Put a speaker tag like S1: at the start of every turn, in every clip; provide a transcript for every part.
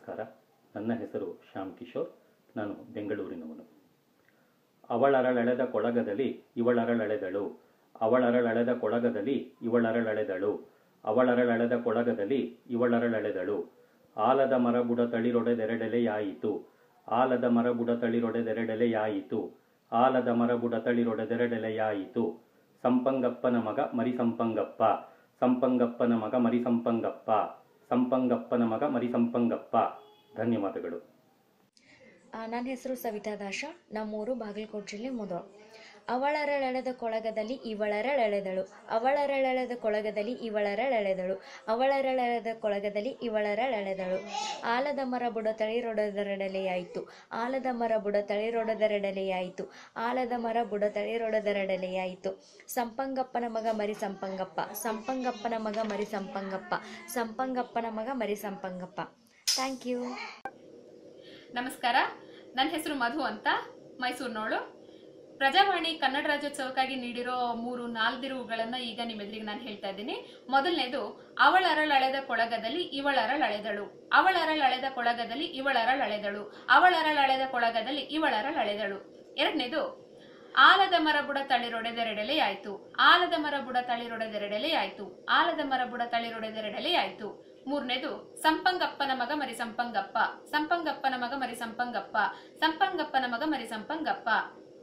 S1: ನಮಸ್ಕಾರ ನನ್ನ ಹೆಸರು ಶ್ಯಾಮ್ ಕಿಶೋರ್ ನಾನು ಬೆಂಗಳೂರಿನವನು ಅವಳರಳೆಳೆದ ಕೊಳಗದಲ್ಲಿ ಇವಳರಳೆಳೆದಳು ಅವಳರಳೆಳೆದ ಕೊಳಗದಲ್ಲಿ ಇವಳರಳೆಳೆದಳು ಅವಳರಳೆಳೆದ ಕೊಳಗದಲ್ಲಿ ಇವಳರಳೆಳೆದಳು ಆಲದ ಮರಬುಡ ತಳಿರೊಡೆದೆರಡೆಲೆಯಾಯಿತು ಆಲದ ಮರಬುಡ ತಳಿರೊಡೆದೆರಡೆಲೆಯಾಯಿತು ಆಲದ ಮರಬುಡ ತಳಿರೊಡೆದೆರಡೆಲೆಯಾಯಿತು ಸಂಪಂಗಪ್ಪನ ಮಗ ಮರಿ ಸಂಪಂಗಪ್ಪ ಸಂಪಂಗಪ್ಪನ ಮಗ ಮರಿ ಸಂಪಂಗಪ್ಪ ಸಂಪಂಗಪ್ಪನ ಮಗ ಮರಿ ಸಂಪಂಗಪ್ಪ ಧನ್ಯವಾದಗಳು
S2: ಆ, ನನ್ನ ಹೆಸರು ಸವಿತಾ ದಾಶ ನಮ್ಮೂರು ಬಾಗಲಕೋಟೆ ಜಿಲ್ಲೆ ಮುದೋಳ್ ಅವಳರಳೆಳೆದ ಕೊಳಗದಲ್ಲಿ ಇವಳರಳೆಳೆದಳು ಅವಳರಳೆಳೆದ ಕೊಳಗದಲ್ಲಿ ಇವಳರಳೆಳೆದಳು ಅವಳರಳೆಳೆದ ಕೊಳಗದಲ್ಲಿ ಇವಳರಳೆಳೆದಳು ಆಲದ ಮರ ಬುಡ ತಳಿರೊಡೆದರಡೆಲೆಯಾಯಿತು ಆಲದ ಮರ ಬುಡ ತಳಿರೊಡೆದರಡೆಲೆಯಾಯಿತು ಆಲದ ಮರ ಬುಡ ತಳಿರೊಡೆದರಡೆಲೆಯಾಯಿತು ಸಂಪಂಗಪ್ಪನ ಮಗ ಮರಿ ಸಂಪಂಗಪ್ಪ ಸಂಪಂಗಪ್ಪನ ಮಗ ಮರಿ ಸಂಪಂಗಪ್ಪ ಸಂಪಂಗಪ್ಪನ ಮಗ ಮರಿ ಸಂಪಂಗಪ್ಪ ಥ್ಯಾಂಕ್ ಯು
S3: ನಮಸ್ಕಾರ ನನ್ನ ಹೆಸರು ಮಧು ಅಂತ ಮೈಸೂರಿನವಳು ಪ್ರಜಾವಾಣಿ ಕನ್ನಡ ರಾಜ್ಯೋತ್ಸವಕ್ಕಾಗಿ ನೀಡಿರೋ ಮೂರು ನಾಲ್ದಿರುವುಗಳನ್ನು ಈಗ ನಿಮ್ಮೆದುರಿಗೆ ನಾನು ಹೇಳ್ತಾ ಇದ್ದೀನಿ ಮೊದಲನೇದು ಅವಳರಳಳೆದ ಕೊಳಗದಲ್ಲಿ ಇವಳರಳಳೆದಳು ಅವಳರಳಳೆದ ಕೊಳಗದಲ್ಲಿ ಇವಳರಳಳೆದಳು ಅವಳರಳಳೆದ ಕೊಳಗದಲ್ಲಿ ಇವಳರಳಳೆದಳು ಎರಡನೇದು ಆಲದ ಮರ ಬುಡ ತಳಿರೊಡೆದೆರಡೆಲೆ ಆಯ್ತು ಆಲದ ಮರ ಬುಡ ತಳಿರೊಡೆದೆರಡೆಲೆ ಆಯ್ತು ಆಲದ ಮರ ಬುಡ ತಳಿರೊಡೆದೆರಡೆಲೆ ಆಯ್ತು ಮೂರನೇದು ಸಂಪಂಗಪ್ಪನ ಮಗ ಮರಿ ಸಂಪಂಗಪ್ಪ ಸಂಪಂಗಪ್ಪನ ಮಗ ಮರಿ ಸಂಪಂಗಪ್ಪ ಸಂಪಂಗಪ್ಪನ ಮಗ ಮರಿ ಸಂಪಂಗಪ್ಪ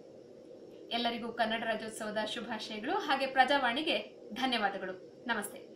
S3: ಎಲ್ಲರಿಗೂ ಕನ್ನಡ ರಾಜ್ಯೋತ್ಸವದ ಶುಭಾಶಯಗಳು ಹಾಗೆ ಪ್ರಜಾವಾಣಿಗೆ ಧನ್ಯವಾದಗಳು ನಮಸ್ತೆ